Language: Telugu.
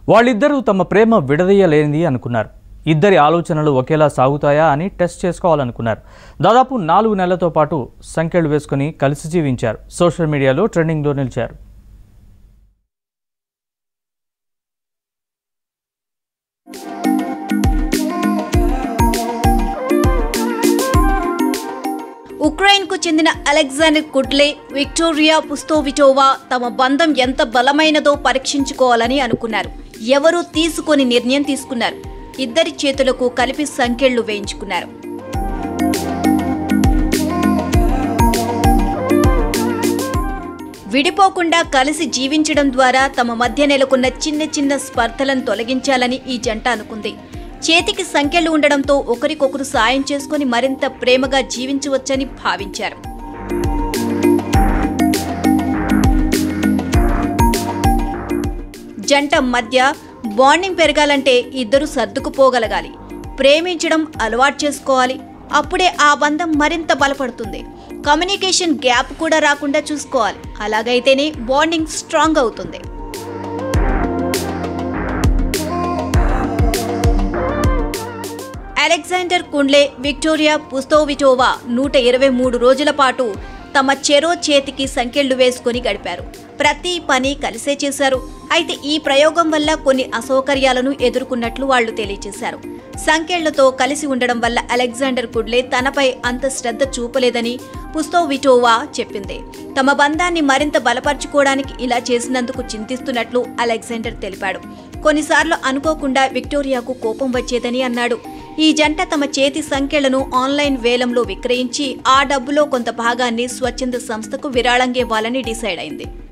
వాళ్ళిద్దరూ తమ ప్రేమ విడదీయలేనిది అనుకున్నారు ఇద్దరి ఆలోచనలు ఒకేలా సాగుతాయా అని టెస్ట్ చేసుకోవాలనుకున్నారు దాదాపు నాలుగు నెలలతో పాటు సంఖ్యలు వేసుకుని కలిసి జీవించారు సోషల్ మీడియాలో ట్రెండింగ్లో నిలిచారు ఉక్రెయిన్కు చెందిన అలెగ్జాండర్ కుడ్లే విక్టోరియా పుస్తోవిటోవా తమ బంధం ఎంత బలమైనదో పరీక్షించుకోవాలని అనుకున్నారు ఎవరూ తీసుకొని నిర్ణయం తీసుకున్నారు ఇద్దరి చేతులకు కలిపి సంఖ్యలు వేయించుకున్నారు విడిపోకుండా కలిసి జీవించడం ద్వారా తమ మధ్య నెలకొన్న చిన్న చిన్న స్పర్ధలను తొలగించాలని ఈ జంట అనుకుంది చేతికి సంఖ్యలు ఉండడంతో ఒకరికొకరు సాయం చేసుకుని మరింత ప్రేమగా జీవించవచ్చని భావించారు జంట మధ్య బాండింగ్ పెరగాలంటే ఇద్దరు సర్దుకుపోగలగాలి ప్రేమించడం అలవాటు చేసుకోవాలి అప్పుడే ఆ బంధం మరింత బలపడుతుంది కమ్యూనికేషన్ గ్యాప్ కూడా రాకుండా చూసుకోవాలి అలాగైతేనే బాండింగ్ స్ట్రాంగ్ అవుతుంది అలెగ్జాండర్ కుండ్లే విక్టోరియా పుస్తోవిటోవా నూట ఇరవై మూడు రోజుల పాటు తమ చెరో చేతికి సంకెళ్లు వేసుకుని గడిపారు ప్రతి పని కలిసే చేశారు అయితే ఈ ప్రయోగం వల్ల కొన్ని అసౌకర్యాలను ఎదుర్కొన్నట్లు వాళ్లు తెలియజేశారు సంకెళ్లతో కలిసి ఉండడం వల్ల అలెగ్జాండర్ కుడ్లే తనపై అంత శ్రద్ధ చూపలేదని పుస్తోవిటోవా చెప్పింది తమ బంధాన్ని మరింత బలపరుచుకోవడానికి ఇలా చేసినందుకు చింతిస్తున్నట్లు అలెగ్జాండర్ తెలిపాడు కొన్నిసార్లు అనుకోకుండా విక్టోరియాకు కోపం వచ్చేదని అన్నాడు ఈ జంట తమ చేతి సంఖ్యలను ఆన్లైన్ వేలంలో విక్రయించి ఆ డబ్బులో కొంత భాగాన్ని స్వచ్ఛంద సంస్థకు విరాళంగా ఇవ్వాలని డిసైడ్ అయింది